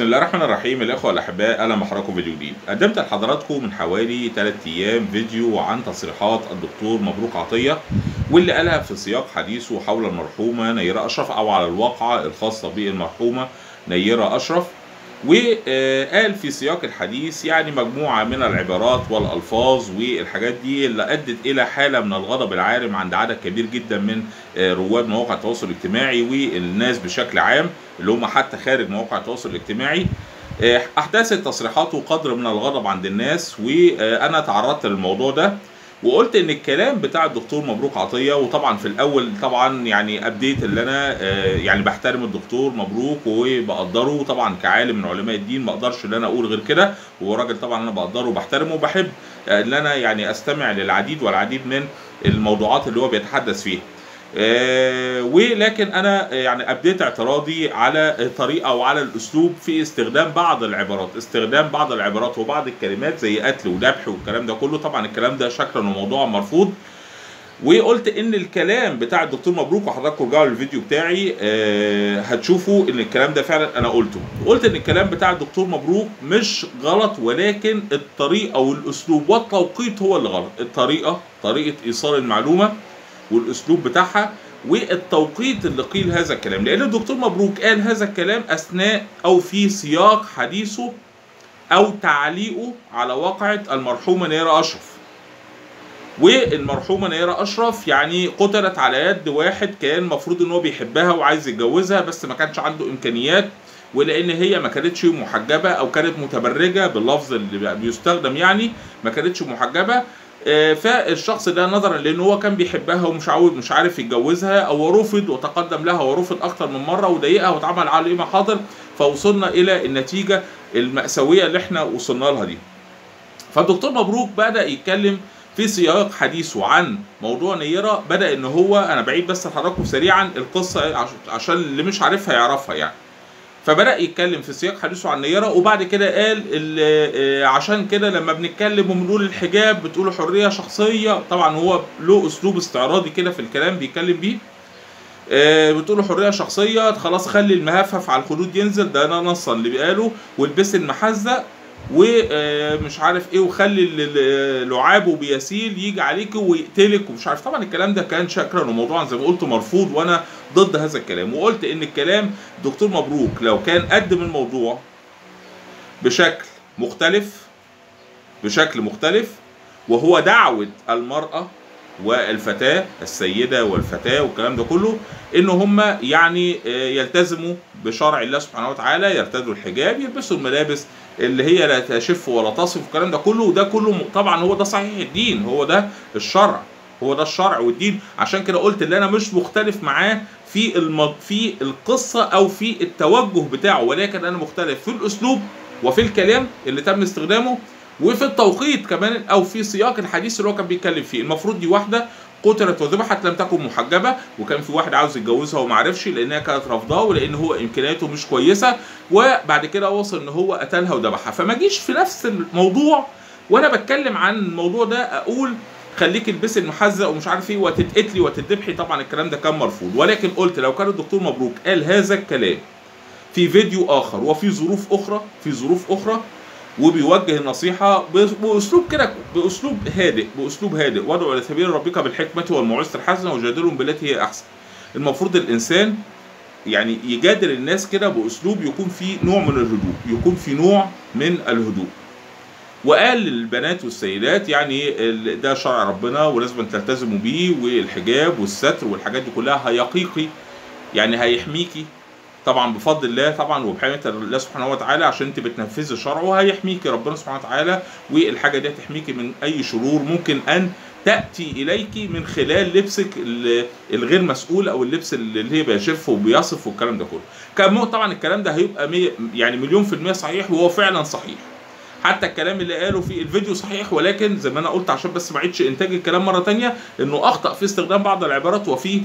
بسم الله الرحمن الرحيم الاخوه الاحباء اهلا بحضراتكم فيديو جديد قدمت لحضراتكم من حوالي 3 ايام فيديو عن تصريحات الدكتور مبروك عطيه واللي قالها في سياق حديثه حول المرحومه نيره اشرف او على الواقعه الخاصه بالمرحومه نيره اشرف وقال في سياق الحديث يعني مجموعه من العبارات والالفاظ والحاجات دي اللي ادت الى حاله من الغضب العارم عند عدد كبير جدا من رواد مواقع التواصل الاجتماعي والناس بشكل عام اللي هم حتى خارج مواقع التواصل الاجتماعي احدثت تصريحاته قدر من الغضب عند الناس وانا تعرضت للموضوع ده وقلت ان الكلام بتاع الدكتور مبروك عطيه وطبعا في الاول طبعا يعني ابديت اللي انا يعني بحترم الدكتور مبروك وبقدره طبعا كعالم من علماء الدين ما اقدرش ان انا اقول غير كده وهو راجل طبعا انا بقدره وبحترمه وبحب ان انا يعني استمع للعديد والعديد من الموضوعات اللي هو بيتحدث فيها. آه ولكن انا يعني ابديت اعتراضي على الطريقه او على الاسلوب في استخدام بعض العبارات استخدام بعض العبارات وبعض الكلمات زي قتل وذبح والكلام ده كله طبعا الكلام ده شكلا وموضوعا مرفوض وقلت ان الكلام بتاع الدكتور مبروك وحضراتكم رجعوا للفيديو بتاعي آه هتشوفوا ان الكلام ده فعلا انا قلته قلت ان الكلام بتاع الدكتور مبروك مش غلط ولكن الطريقه والاسلوب والتوقيت هو اللي غلط الطريقه طريقه ايصال المعلومه والاسلوب بتاعها والتوقيت اللي قيل هذا الكلام لان الدكتور مبروك قال هذا الكلام اثناء او في سياق حديثه او تعليقه على واقعه المرحومه نيره اشرف والمرحومه نيره اشرف يعني قتلت على يد واحد كان المفروض ان هو بيحبها وعايز يتجوزها بس ما كانش عنده امكانيات ولان هي ما كانتش محجبه او كانت متبرجه باللفظ اللي بيستخدم يعني ما كانتش محجبه فالشخص ده نظرا لان هو كان بيحبها ومش عاوز مش عارف يتجوزها او رفض وتقدم لها ورفض اكتر من مره وضايقها واتعمل عليه محاضر فوصلنا الى النتيجه المأساويه اللي احنا وصلنا لها دي. فالدكتور مبروك بدا يتكلم في سياق حديثه عن موضوع نيره بدا ان هو انا بعيد بس لحضراتكم سريعا القصه عشان اللي مش عارفها يعرفها يعني. فبدا يتكلم في سياق حديثه عن نيره وبعد كده قال عشان كده لما بنتكلم وبنقول الحجاب بتقولوا حريه شخصيه طبعا هو له اسلوب استعراضي كده في الكلام بيتكلم بيه بتقولوا حريه شخصيه خلاص خلي المهفف على الخدود ينزل ده انا نصا اللي قاله والبس المحزق ومش عارف ايه وخلي لعابه بيسيل يجي عليك ويقتلك ومش عارف طبعا الكلام ده كان شكرا وموضوعا زي ما قلت مرفوض وانا ضد هذا الكلام وقلت ان الكلام دكتور مبروك لو كان قدم الموضوع بشكل مختلف بشكل مختلف وهو دعوة المرأة والفتاة السيدة والفتاة والكلام ده كله ان هم يعني يلتزموا بشرع الله سبحانه وتعالى يرتدوا الحجاب يلبسوا الملابس اللي هي لا تشف ولا تصف والكلام ده كله وده كله طبعا هو ده صحيح الدين هو ده الشرع هو ده الشرع والدين عشان كده قلت ان انا مش مختلف معاه في المض... في القصه او في التوجه بتاعه ولكن انا مختلف في الاسلوب وفي الكلام اللي تم استخدامه وفي التوقيت كمان او في سياق الحديث اللي هو كان بيتكلم فيه المفروض دي واحده قتلت وذبحت لم تكن محجبه وكان في واحد عاوز يتجوزها وما عرفش لانها كانت رافضاه ولان هو امكانياته مش كويسه وبعد كده وصل ان هو قتلها وذبحها فما جيش في نفس الموضوع وانا بتكلم عن الموضوع ده اقول خليك البسي المحزق ومش عارف ايه وتتقتلي وتتذبحي طبعا الكلام ده كان مرفوض ولكن قلت لو كان الدكتور مبروك قال هذا الكلام في فيديو اخر وفي ظروف اخرى في ظروف اخرى وبيوجه النصيحه باسلوب كده باسلوب هادئ باسلوب هادئ وادعو الى سبيل ربك بالحكمه والموعظه الحسنه وجادلهم بالتي هي احسن المفروض الانسان يعني يجادل الناس كده باسلوب يكون فيه نوع من الهدوء يكون في نوع من الهدوء وقال للبنات والسيدات يعني ده شرع ربنا ولازم تلتزموا بيه والحجاب والستر والحاجات دي كلها هيقيقي يعني هيحميكي طبعا بفضل الله طبعا وبحمايه الله سبحانه وتعالى عشان انت بتنفذي شرعه هيحميكي ربنا سبحانه وتعالى والحاجه دي هتحميكي من اي شرور ممكن ان تاتي اليك من خلال لبسك الغير مسؤول او اللبس اللي هي بيشف وبيصف والكلام ده كله. كان طبعا الكلام ده هيبقى مي يعني مليون في المية صحيح وهو فعلا صحيح. حتى الكلام اللي قاله في الفيديو صحيح ولكن زي ما انا قلت عشان بس ما اعيدش انتاج الكلام مره تانية انه اخطا في استخدام بعض العبارات وفي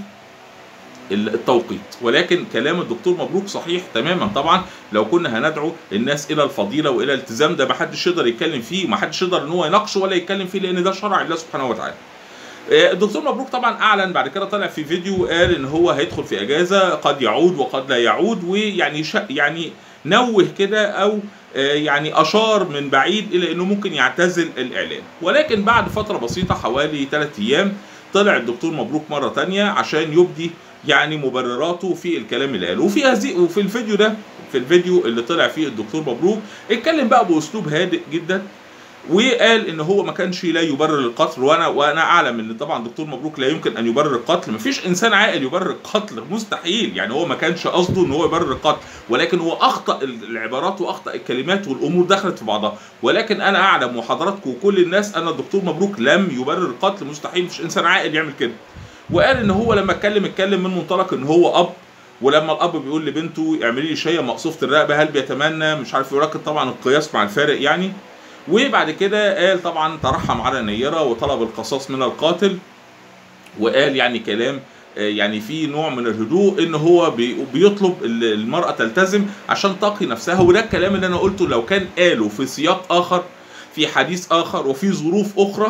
التوقيت ولكن كلام الدكتور مبروك صحيح تماما طبعا لو كنا هندعو الناس الى الفضيله والى الالتزام ده ما حدش يقدر يتكلم فيه ما حدش يقدر ان هو يناقشه ولا يتكلم فيه لان ده شرع الله سبحانه وتعالى الدكتور مبروك طبعا اعلن بعد كده طلع في فيديو قال ان هو هيدخل في اجازه قد يعود وقد لا يعود ويعني يعني نوه كده او آه، يعني اشار من بعيد الى انه ممكن يعتزل الاعلام ولكن بعد فتره بسيطه حوالي 3 ايام طلع الدكتور مبروك مره تانية عشان يبدي يعني مبرراته في الكلام اللي قاله وفي هذه وفي الفيديو ده في الفيديو اللي طلع فيه الدكتور مبروك اتكلم بقى باسلوب هادئ جدا وقال ان هو ما كانش لا يبرر القتل وانا وانا اعلم ان طبعا دكتور مبروك لا يمكن ان يبرر القتل ما فيش انسان عاقل يبرر القتل مستحيل يعني هو ما كانش قصده ان هو يبرر القتل ولكن هو اخطا العبارات واخطا الكلمات والامور دخلت في بعضها ولكن انا اعلم وحضراتكم وكل الناس ان الدكتور مبروك لم يبرر القتل مستحيل مفيش انسان عاقل يعمل كده وقال ان هو لما اتكلم اتكلم من منطلق ان هو اب ولما الاب بيقول لبنته اعملي لي شيء مقصوفه الرقبه هل بيتمنى مش عارف يراقب طبعا القياس مع الفارق يعني وبعد كده قال طبعا ترحم على نيرة وطلب القصاص من القاتل وقال يعني كلام آه، يعني في نوع من الهدوء ان هو بي- بيطلب ال- المرأة تلتزم عشان تقي نفسها وده الكلام اللي انا قلته لو كان قاله في سياق اخر في حديث اخر وفي ظروف اخرى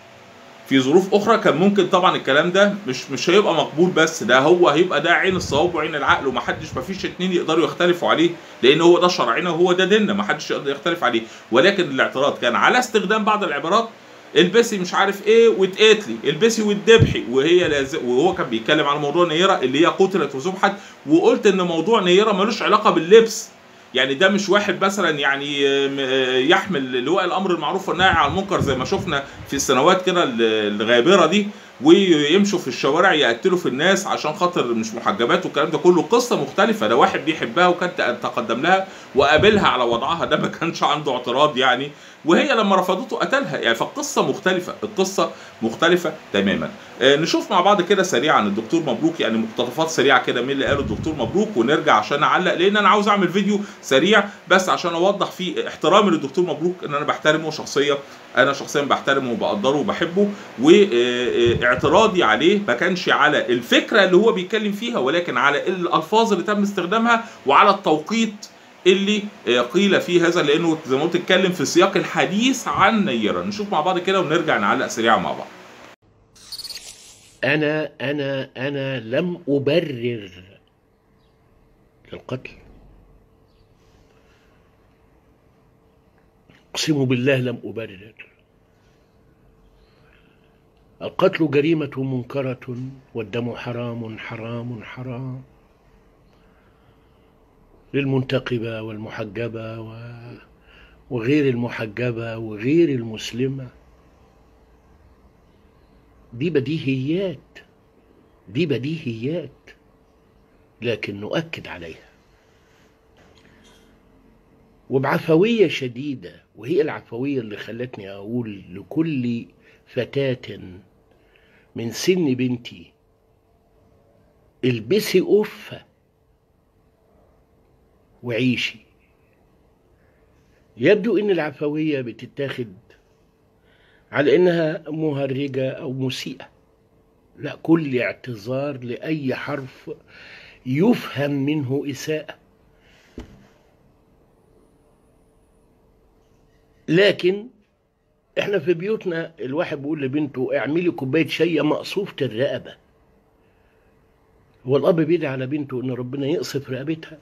في ظروف اخرى كان ممكن طبعا الكلام ده مش مش هيبقى مقبول بس ده هو هيبقى ده عين الصواب وعين العقل ومحدش مفيش اتنين يقدروا يختلفوا عليه لان هو ده شرعنا وهو ده ديننا محدش يقدر يختلف عليه ولكن الاعتراض كان على استخدام بعض العبارات البسي مش عارف ايه واتقتلي البسي واتذبحي وهي لاز... وهو كان بيتكلم على موضوع نيره اللي هي قتلت وذبحت وقلت ان موضوع نيره ملوش علاقه باللبس يعني ده مش واحد مثلا يعني آم، آه، يحمل لواء الامر المعروف والنهي عن المنكر زي ما شفنا في السنوات كده ال- الغابره دي ويمشوا في الشوارع يقتلوا في الناس عشان خاطر مش محجبات والكلام ده كله قصه مختلفه ده واحد بيحبها وكان تقدم لها وقابلها على وضعها ده ما كانش عنده اعتراض يعني وهي لما رفضته قتلها يعني فالقصه مختلفه القصه مختلفه تماما آه، نشوف مع بعض كده سريعا الدكتور مبروك يعني مقتطفات سريعه كده من اللي قاله الدكتور مبروك ونرجع عشان اعلق لان انا عاوز اعمل فيديو سريع بس عشان اوضح فيه احترامي للدكتور مبروك ان انا بحترمه شخصيه انا شخصيا بحترمه وبقدره وبحبه واعتراضي عليه ما كانش على الفكره اللي هو بيتكلم فيها ولكن على الالفاظ اللي تم استخدامها وعلى التوقيت اللي آه، قيل فيه هذا لانه زي ما قلت اتكلم في سياق الحديث عن نيره نشوف مع بعض كده ونرجع نعلق سريعا مع بعض أنا أنا أنا لم أبرر القتل أقسم بالله لم أبرر القتل جريمة منكرة والدم حرام حرام حرام للمنتقبة والمحجبة و- وغير المحجبة وغير المسلمة دي بديهيات دي بديهيات لكن نؤكد عليها وبعفوية شديدة وهي العفوية اللي خلتني أقول لكل فتاة من سن بنتي البسي أفة وعيشي يبدو ان العفوية بتتاخد على انها مهرجة او مسيئة لا كل اعتذار لاي حرف يفهم منه اساءة لكن احنا في بيوتنا الواحد بيقول لبنته اعملي كوبايه شاي مقصوفه الرقبه هو الاب بيدعي على بنته ان ربنا يقصف رقبتها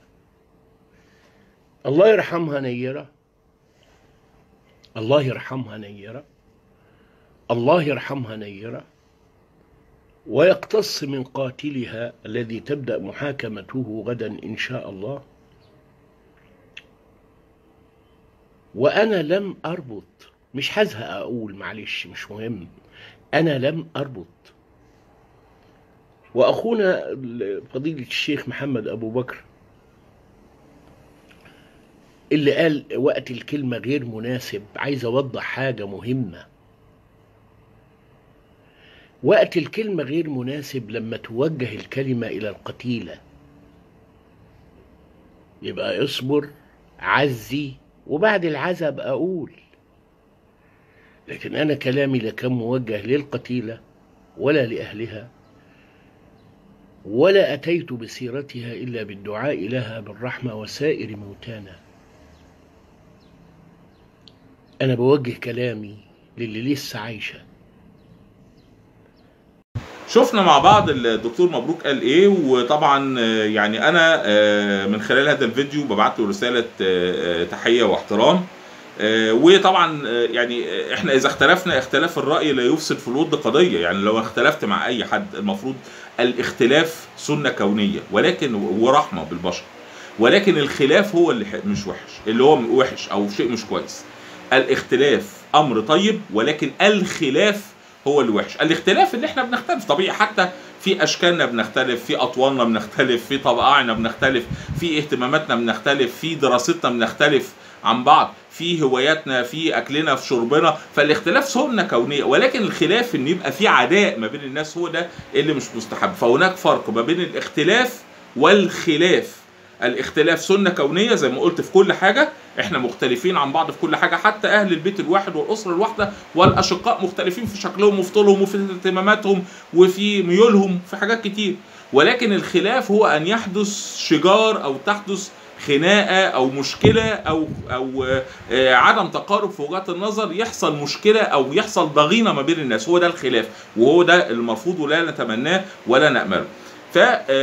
الله يرحمها نيره الله يرحمها نيره الله يرحمها نيره ويقتص من قاتلها الذي تبدا محاكمته غدا ان شاء الله وانا لم اربط مش هزهق اقول معلش مش مهم انا لم اربط واخونا فضيله الشيخ محمد ابو بكر اللي قال وقت الكلمه غير مناسب عايز اوضح حاجه مهمه وقت الكلمه غير مناسب لما توجه الكلمه الى القتيله يبقى اصبر عزي وبعد العزب اقول لكن انا كلامي لا كان موجه للقتيله ولا لاهلها ولا اتيت بسيرتها الا بالدعاء لها بالرحمه وسائر موتانا انا بوجه كلامي للي لسه عايشه شفنا مع بعض الدكتور مبروك قال ايه وطبعا آه، يعني انا آه، من خلال هذا الفيديو ببعت له رساله آه، آه، تحيه واحترام آه، وطبعا آه، يعني آه، احنا اذا اختلفنا اختلاف الراي لا يفسد في الود قضيه يعني لو اختلفت مع اي حد المفروض الاختلاف سنه كونيه ولكن ورحمه بالبشر ولكن الخلاف هو اللي ح- مش وحش اللي هو وحش او شيء مش كويس الاختلاف امر طيب ولكن الخلاف هو اللي وحش الاختلاف اللي احنا بنختلف طبيعي حتى في اشكالنا بنختلف في اطوالنا بنختلف في طبائعنا بنختلف في اهتماماتنا بنختلف في دراستنا بنختلف عن بعض في هواياتنا في اكلنا في شربنا فالاختلاف سنه كونيه ولكن الخلاف ان يبقى في عداء ما بين الناس هو ده اللي مش مستحب فهناك فرق ما بين الاختلاف والخلاف الاختلاف سنه كونيه زي ما قلت في كل حاجه احنا مختلفين عن بعض في كل حاجه حتى اهل البيت الواحد والاسره الواحده والاشقاء مختلفين في شكلهم وفي طولهم وفي اهتماماتهم وفي ميولهم في حاجات كتير ولكن الخلاف هو ان يحدث شجار او تحدث خناقه او مشكله او او آه، عدم تقارب في وجهات النظر يحصل مشكله او يحصل ضغينه ما بين الناس هو ده الخلاف وهو ده المرفوض ولا نتمناه ولا نامله ف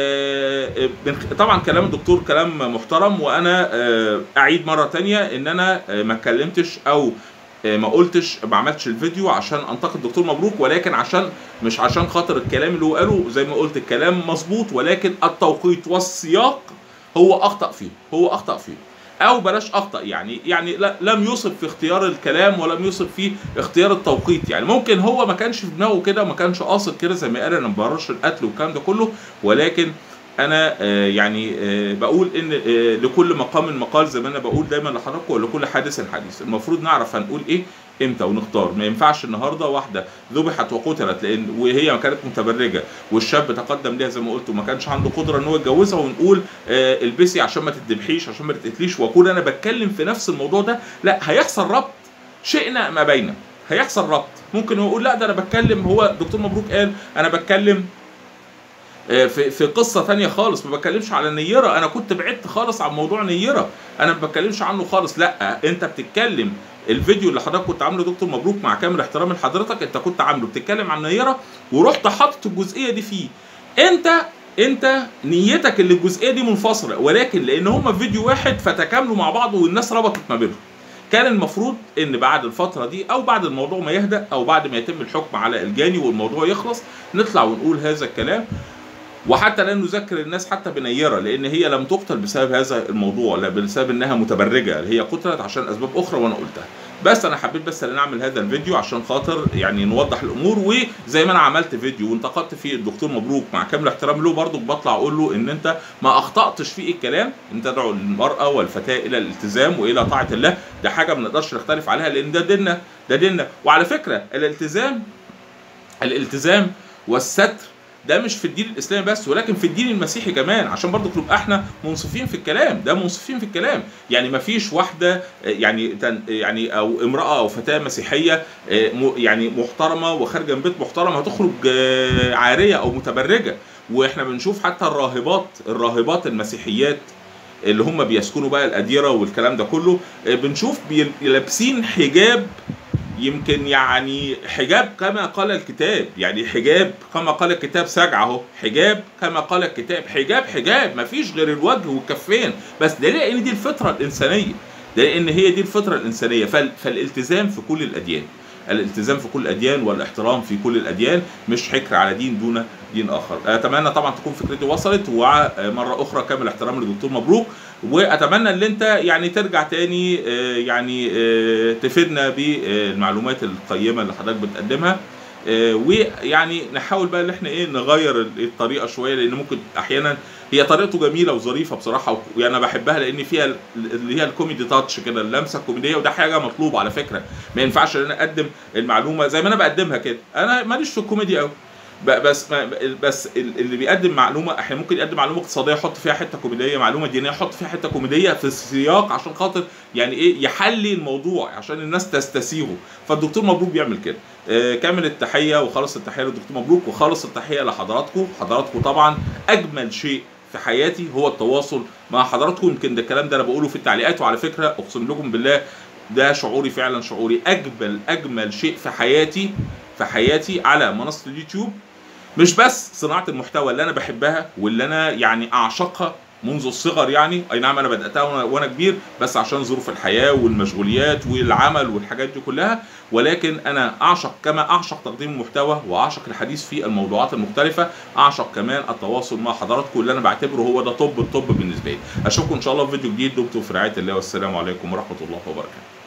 آه، من- طبعا كلام الدكتور كلام محترم وانا آه، اعيد مره تانية ان انا آه، ما اتكلمتش او آه، ما قلتش ما عملتش الفيديو عشان انتقد الدكتور مبروك ولكن عشان مش عشان خاطر الكلام اللي هو قاله زي ما قلت الكلام مظبوط ولكن التوقيت والسياق هو اخطا فيه هو اخطا فيه او بلاش اخطا يعني يعني لا لم يصب في اختيار الكلام ولم يصب في اختيار التوقيت يعني ممكن هو ما كانش في دماغه كده وما كانش قاصد كده زي ما قال انا ما بررش القتل والكلام ده كله ولكن انا آه، يعني آه، بقول ان آه، لكل مقام مقال زي ما انا بقول دايما لحضراتكم ولكل حادث حديث المفروض نعرف هنقول ايه امتى ونختار ما ينفعش النهارده واحده ذبحت وقتلت لان وهي كانت متبرجه والشاب تقدم ليها زي ما قلت وما كانش عنده قدره ان هو يتجوزها ونقول آه البسي عشان ما تتذبحيش عشان ما تتقتليش واكون انا بتكلم في نفس الموضوع ده لا هيحصل ربط شئنا ما بينا هيحصل ربط ممكن هو يقول لا ده انا بتكلم هو الدكتور مبروك قال انا بتكلم آه، في في قصه تانية خالص ما بتكلمش على نيره انا كنت بعدت خالص عن موضوع نيره انا ما بتكلمش عنه خالص لا انت بتتكلم الفيديو اللي حضرتك كنت عامله دكتور مبروك مع كامل احترامي لحضرتك انت كنت عامله بتتكلم عن نيره ورحت حاطط الجزئيه دي فيه انت انت نيتك اللي الجزئيه دي منفصله ولكن لان هما في فيديو واحد فتكاملوا مع بعض والناس ربطت ما بينهم كان المفروض ان بعد الفتره دي او بعد الموضوع ما يهدأ او بعد ما يتم الحكم على الجاني والموضوع يخلص نطلع ونقول هذا الكلام وحتى لا نذكر الناس حتى بنيره لان هي لم تقتل بسبب هذا الموضوع لا بسبب انها متبرجه هي قتلت عشان اسباب اخرى وانا قلتها بس انا حبيت بس ان اعمل هذا الفيديو عشان خاطر يعني نوضح الامور وزي ما انا عملت فيديو وانتقدت فيه الدكتور مبروك مع كامل احترام له برضه بطلع اقول له ان انت ما اخطاتش في الكلام ان تدعو المراه والفتاه الى الالتزام والى طاعه الله ده حاجه ما نقدرش نختلف عليها لان ده ديننا ده ديننا وعلى فكره الالتزام الالتزام والستر ده مش في الدين الاسلامي بس ولكن في الدين المسيحي كمان عشان برضو نبقى احنا منصفين في الكلام ده منصفين في الكلام يعني ما فيش واحده آه، يعني تن- يعني او امراه او فتاه مسيحيه آه، م- يعني محترمه وخارجه من بيت محترم هتخرج آه، عاريه او متبرجه واحنا بنشوف حتى الراهبات الراهبات المسيحيات اللي هم بيسكنوا بقى الاديره والكلام ده كله آه، بنشوف بي- لابسين حجاب يمكن يعني حجاب كما قال الكتاب يعني حجاب كما قال الكتاب سجع اهو حجاب كما قال الكتاب حجاب حجاب مفيش غير الوجه والكفين بس ده لان دي الفطره الانسانيه ده لان هي دي الفطره الانسانيه فال فالالتزام في كل الاديان الالتزام في كل الاديان والاحترام في كل الاديان مش حكر على دين دون دين اخر اتمنى طبعا تكون فكرتي وصلت ومره اخرى كامل احترام للدكتور مبروك واتمنى ان انت يعني ترجع تاني آه، يعني آه، تفيدنا بالمعلومات القيمه اللي حضرتك بتقدمها آه، ويعني نحاول بقى ان احنا ايه نغير الطريقه شويه لان ممكن احيانا هي طريقته جميله وظريفه بصراحه وانا بحبها لان فيها ال- اللي هي الكوميدي تاتش كده اللمسه الكوميديه وده حاجه مطلوبه على فكره ما ينفعش ان انا اقدم المعلومه زي ما انا بقدمها كده انا ماليش في الكوميدي قوي ب- بس ما بس ال- اللي بيقدم معلومه احيانا ممكن يقدم معلومه اقتصاديه يحط فيها حته كوميديه معلومه دينيه يحط فيها حته كوميديه في السياق عشان خاطر يعني ايه يحلي الموضوع عشان الناس تستسيغه فالدكتور مبروك بيعمل كده آه كامل التحيه وخالص التحيه للدكتور مبروك وخالص التحيه لحضراتكم حضراتكم طبعا اجمل شيء في حياتي هو التواصل مع حضراتكم يمكن ده الكلام ده انا بقوله في التعليقات وعلى فكره اقسم لكم بالله ده شعوري فعلا شعوري اجمل اجمل شيء في حياتي في حياتي على منصه اليوتيوب مش بس صناعه المحتوى اللي انا بحبها واللي انا يعني اعشقها منذ الصغر يعني اي نعم انا بداتها وانا وانا كبير بس عشان ظروف الحياه والمشغوليات والعمل والحاجات دي كلها ولكن انا اعشق كما اعشق تقديم المحتوى واعشق الحديث في الموضوعات المختلفه اعشق كمان التواصل مع حضراتكم اللي انا بعتبره هو ده طب الطب بالنسبه لي اشوفكم ان شاء الله في فيديو جديد دمتم في رعايه الله والسلام عليكم ورحمه الله وبركاته